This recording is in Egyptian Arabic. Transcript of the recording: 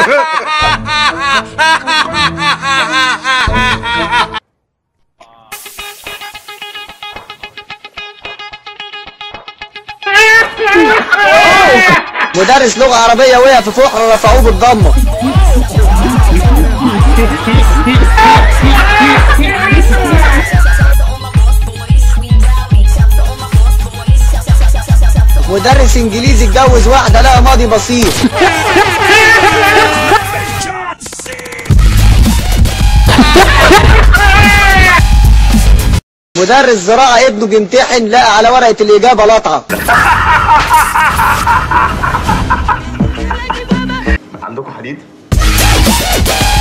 مدرس لغة عربية وقع في فحر رفعوه بالضمة مدرس انجليزي اتجوز واحدة لها ماضي بسيط مدرس زراعة ابنه بيمتحن لقى على ورقة الإجابة لطعة عندكم حديد